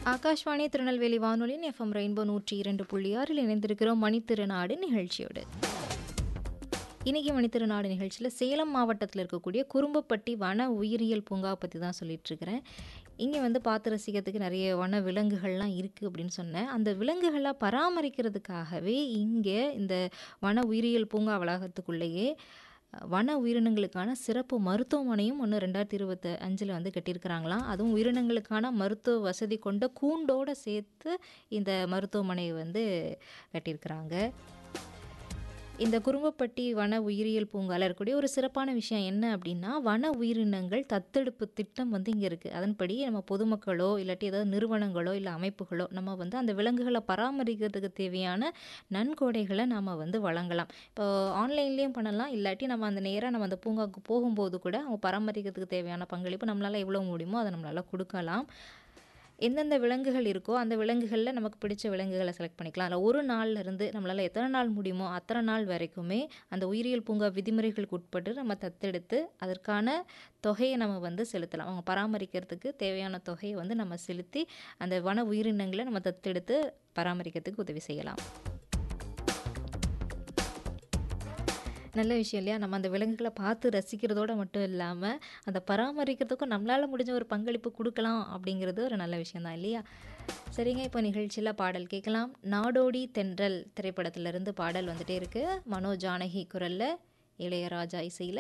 ஆகாஷ்வாணி திருநெல்வேலி வானொலியின் FM rainbow நூற்றி இரண்டு புள்ளி ஆறில் இணைந்திருக்கிறோம் மணித்திருநாடு நிகழ்ச்சியோடு இன்னைக்கு மணித்திருநாடு நிகழ்ச்சியில் சேலம் மாவட்டத்தில் இருக்கக்கூடிய குறும்பப்பட்டி வன உயிரியல் பூங்கா பற்றி தான் சொல்லிட்டு இருக்கிறேன் இங்கே வந்து பார்த்து ரசிக்கிறதுக்கு நிறைய வன விலங்குகள்லாம் இருக்குது அப்படின்னு சொன்னேன் அந்த விலங்குகளை பராமரிக்கிறதுக்காகவே இங்கே இந்த வன உயிரியல் பூங்கா வளாகத்துக்குள்ளேயே வன உயிரினங்களுக்கான சிறப்பு மருத்துவமனையும் ஒன்று ரெண்டாயிரத்தி இருபத்தி அஞ்சில் வந்து கட்டியிருக்கிறாங்களாம் அதுவும் உயிரினங்களுக்கான மருத்துவ வசதி கொண்ட கூண்டோடு சேர்த்து இந்த மருத்துவமனையை வந்து கட்டியிருக்கிறாங்க இந்த குறும்பப்பட்டி வன உயிரியல் பூங்காவில் இருக்கக்கூடிய ஒரு சிறப்பான விஷயம் என்ன அப்படின்னா வன உயிரினங்கள் தத்தெடுப்பு திட்டம் வந்து இங்கே இருக்குது அதன்படி நம்ம பொதுமக்களோ இல்லாட்டி ஏதாவது நிறுவனங்களோ இல்லை அமைப்புகளோ நம்ம வந்து அந்த விலங்குகளை பராமரிக்கிறதுக்கு தேவையான நன்கொடைகளை நாம் வந்து வழங்கலாம் இப்போ ஆன்லைன்லேயும் பண்ணலாம் இல்லாட்டி நம்ம அந்த நேராக நம்ம அந்த பூங்காவுக்கு போகும்போது கூட அவங்க பராமரிக்கிறதுக்கு தேவையான பங்களிப்பு நம்மளால் எவ்வளோ முடியுமோ அதை நம்மளால் கொடுக்கலாம் எந்தெந்த விலங்குகள் இருக்கோ அந்த விலங்குகளில் நமக்கு பிடிச்ச விலங்குகளை செலக்ட் பண்ணிக்கலாம் அதில் ஒரு நாள்ல இருந்து நம்மளால் எத்தனை நாள் முடியுமோ அத்தனை நாள் வரைக்குமே அந்த உயிரியல் பூங்கா விதிமுறைகளுக்கு உட்பட்டு நம்ம தத்தெடுத்து அதற்கான தொகையை நம்ம வந்து செலுத்தலாம் அவங்க பராமரிக்கிறதுக்கு தேவையான தொகையை வந்து நம்ம செலுத்தி அந்த வன உயிரினங்களை நம்ம தத்தெடுத்து பராமரிக்கிறதுக்கு உதவி செய்யலாம் நல்ல விஷயம் இல்லையா நம்ம அந்த விலங்குகளை பார்த்து ரசிக்கிறதோட மட்டும் இல்லாமல் அந்த பராமரிக்கிறதுக்கும் நம்மளால் முடிஞ்ச ஒரு பங்களிப்பு கொடுக்கலாம் அப்படிங்கிறது ஒரு நல்ல விஷயம்தான் இல்லையா சரிங்க இப்போ நிகழ்ச்சியில் பாடல் கேட்கலாம் நாடோடி தென்றல் திரைப்படத்திலிருந்து பாடல் வந்துட்டே இருக்குது மனோ ஜானகி குரலில் இளையராஜா இசையில்